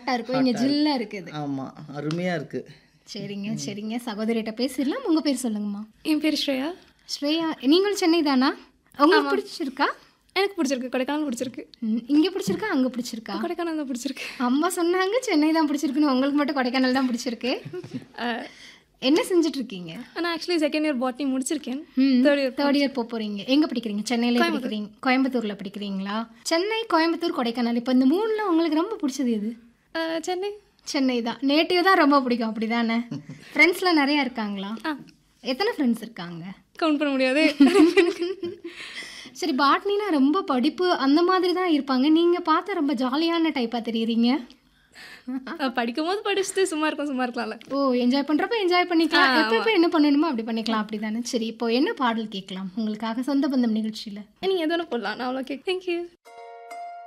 ஹாட்டாக இருக்கும் இங்கே ஜில்லாக இருக்குது ஆமாம் அருமையாக இருக்குது சரிங்க சரிங்க சகோதரிகிட்ட பேசிடலாம் உங்கள் பேர் சொல்லுங்கம்மா என் பேர் ஸ்ரேயா ஸ்ரேயா நீங்களும் சென்னை தானா உங்களுக்கு பிடிச்சிருக்கா எனக்கு பிடிச்சிருக்கு கொடைக்கானல் பிடிச்சிருக்கு ம், இங்க பிடிச்சிருக்கா அங்க பிடிச்சிருக்கா கொடைக்கானல் தான் பிடிச்சிருக்கு அம்மா சொன்னாங்க சென்னை தான் பிடிச்சிருக்குன்னு உங்களுக்கு மட்டும் கொடைக்கானல் தான் பிடிச்சிருக்கு அஹ், என்ன செஞ்சுட்டு இருக்கீங்க நான் ஆக்சுவலி செகண்ட் இயர் பாட்னி முடிச்சிருக்கேன் ம், தேர்ட் இயர் தேர்ட் இயர் போக போறீங்க எங்க படிக்கிறீங்க சென்னையில படிக்கிறீங்க கோயம்புத்தூர்ல படிக்கிறீங்களா சென்னை கோயம்புத்தூர் கொடைக்கானல் இப்போ இந்த மூணுல உங்களுக்கு ரொம்ப பிடிச்சது எது சென்னை சென்னை தான் நேட்டிவ் தான் ரொம்ப பிடிக்கும் அப்படிதானே ஃப்ரெண்ட்ஸ்லாம் நிறைய இருக்காங்களா ஆ எத்தனை ஃப்ரெண்ட்ஸ் இருக்காங்க கவுண்ட் பண்ண முடியாது சரி பாட்னினா ரொம்ப படிப்பு அந்த மாதிரி தான் இருப்பாங்க நீங்க பார்த்தா ரொம்ப ஜாலியான டைப்பா தெரியுறீங்க அஹ், படிக்கும் போது படிச்சுட்டு சும்மா இருக்கும் சும்மா இருக்கலாம்ல ஓ என்ஜாய் பண்றப்ப என்ஜாய் பண்ணிக்கலாம் எப்போ எப்போ என்ன பண்ணணுமோ அப்படி பண்ணிக்கலாம் அப்படிதானே சரி இப்போ என்ன பாடல் கேட்கலாம் உங்களுக்காக சொந்த பந்தம் நிகழ்ச்சியில நீங்கள் எது வேணா போடலாம் நான் அவ்வளோ கேக் தேங்க்யூ